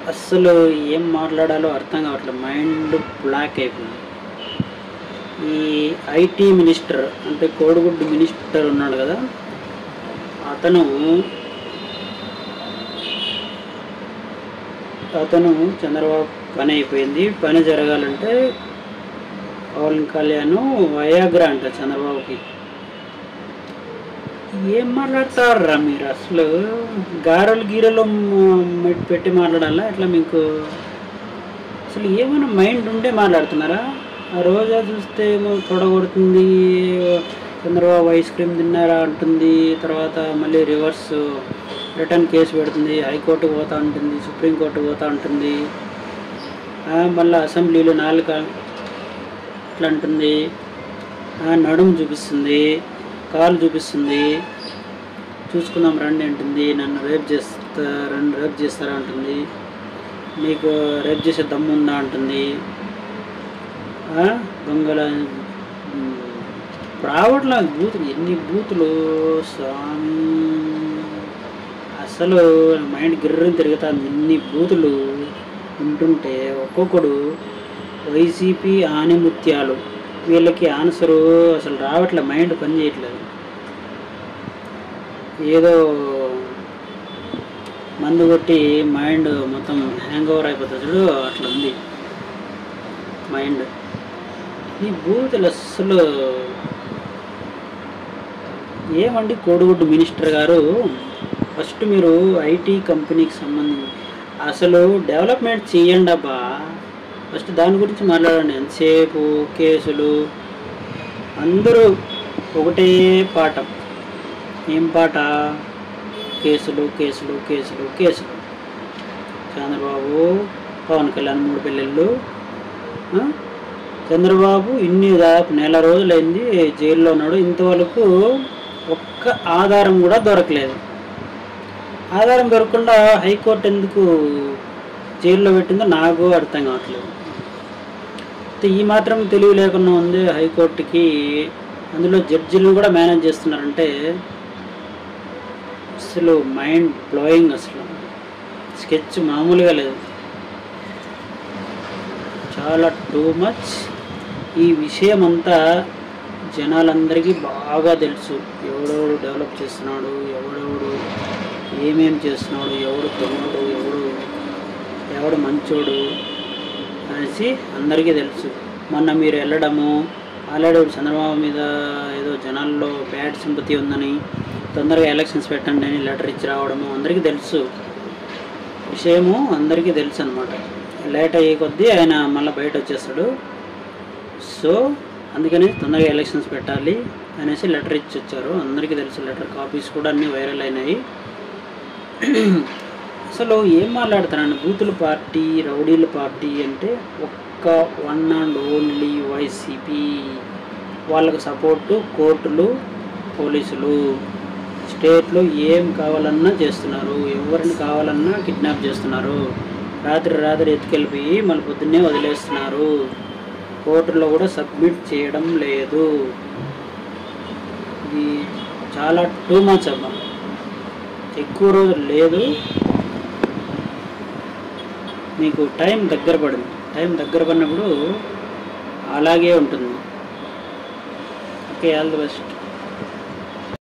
అస్సలు ఏం మాట్లాడాలో అర్థం కావట్లేదు మైండ్ బ్లాక్ అయిపోయింది ఈ ఐటీ మినిస్టర్ అంటే కోడిగుడ్డు మినిస్టర్ ఉన్నాడు కదా అతను అతను చంద్రబాబు పని అయిపోయింది పని జరగాలంటే పవన్ కళ్యాణ్ వయాగ్రా అంట చంద్రబాబుకి ఏం మాట్లాడతారా మీరు అసలు గారెలు గీరెలు మ- పెట్టి మాట్లాడాలా ఎట్లా మీకు అసలు ఏమైనా మైండ్ ఉంటే మాట్లాడుతున్నారా ఆ రోజా చూస్తే ఏమో తొడగొడుతుంది చంద్రబాబు ఐస్ క్రీమ్ తిన్నారా అంటుంది తర్వాత మళ్ళీ రివర్స్ రిటర్న్ కేసు పెడుతుంది హైకోర్టుకు పోతా ఉంటుంది సుప్రీంకోర్టుకు పోతా ఉంటుంది ఆ, మళ్ళీ అసెంబ్లీలో నాలుగు ఇట్లా అంటుంది ఆ, నడుము చూపిస్తుంది కాలు చూపిస్తుంది చూసుకుందాం రండి అంటుంది నన్ను రేప్ చేస్తా రండి రేప్ చేస్తారా అంటుంది మీకు రేప్ చేసే దమ్ము ఉందా అంటుంది ఆ, దొంగల ఉమ్, రావట్లా బూతులు ఎన్ని బూతులు స్వామి అసలు మైండ్ గిర్రని తిరుగుతుంది ఎన్ని బూతులు ఉంటుంటే ఒక్కొక్కడు వైసీపీ ఆనిముత్యాలు వీళ్ళకి ఆన్సరు అసలు రావట్లే మైండ్ పని చేయట్లేదు ఏదో మందు కొట్టి మైండ్ మొత్తం హ్యాంగ్ ఓవర్ అయిపోతుంది చూడు అట్లా ఉంది మైండ్ ఈ బూతులు అస్సలు ఏమండి కోడిగుడ్డు మినిస్టర్ గారు ఫస్ట్ మీరు ఐటీ కంపెనీకి సంబంధించి అసలు డెవలప్మెంట్ చేయండి అబ్బా ఫస్ట్ దాని గురించి మాట్లాడండి ఎంతసేపు కేసులు అందరూ ఒకటే పాఠం ఏం పాట కేసులు కేసులు కేసులు కేసులు చంద్రబాబు పవన్ కళ్యాణ్ మూడు పెళ్ళిళ్ళు ఆ? చంద్రబాబు ఇన్ని దాదాపు నెల రోజులైంది జైల్లో ఉన్నాడు ఇంతవరకు ఒక్క ఆధారం కూడా దొరకలేదు ఆధారం దొరకకుండా హైకోర్టు ఎందుకు జైల్లో పెట్టిందో నాకు అర్థం కావట్లేదు అయితే ఈ మాత్రం తెలివి లేకుండా ఉంది హైకోర్టుకి అందులో జడ్జిలు కూడా మేనేజ్ చేస్తున్నారంటే అసలు మైండ్ బ్లోయింగ్ అసలు స్కెచ్ మామూలుగా లేదు చాలా టూ మచ్ ఈ విషయం అంతా జనాలందరికీ బాగా తెలుసు ఎవడెవడు డెవలప్ చేస్తున్నాడు ఎవడెవడు ఏమేం చేస్తున్నాడు ఎవడు దొంగడు ఎవడు ఎవడు మంచోడు అనేసి అందరికీ తెలుసు మొన్న మీరు వెళ్ళడము ఆల్రెడీ చంద్రబాబు మీద ఏదో జనాల్లో బ్యాడ్ సింపతి ఉందని తొందరగా ఎలక్షన్స్ పెట్టండి అని లెటర్ ఇచ్చి రావడము అందరికీ తెలుసు విషయము అందరికీ తెలుసు అనమాట లేట్ అయ్యే కొద్దీ ఆయన మళ్ళీ బయట వచ్చేస్తాడు సో అందుకని తొందరగా ఎలక్షన్స్ పెట్టాలి అనేసి లెటర్ ఇచ్చి వచ్చారు అందరికీ తెలుసు లెటర్ కాపీస్ కూడా అన్నీ వైరల్ అయినాయి అసలు ఏం మాట్లాడతారండి బూతుల పార్టీ రౌడీల పార్టీ అంటే ఒక్క వన్ అండ్ ఓన్లీ వైసీపీ వాళ్ళకు సపోర్టు కోర్టులు పోలీసులు స్టేట్లో ఏం కావాలన్నా చేస్తున్నారు ఎవరిని కావాలన్నా కిడ్నాప్ చేస్తున్నారు రాత్రి రాత్రి ఎత్తుకెళ్ళిపోయి మళ్ళీ పొద్దున్నే వదిలేస్తున్నారు కోర్టులో కూడా సబ్మిట్ చేయడం లేదు ఇది చాలా టూ మచ్ అబ్బా ఎక్కువ రోజులు లేదు మీకు టైం దగ్గర పడింది టైం దగ్గర పడినప్పుడు అలాగే ఉంటుంది ఓకే ఆల్ ది బెస్ట్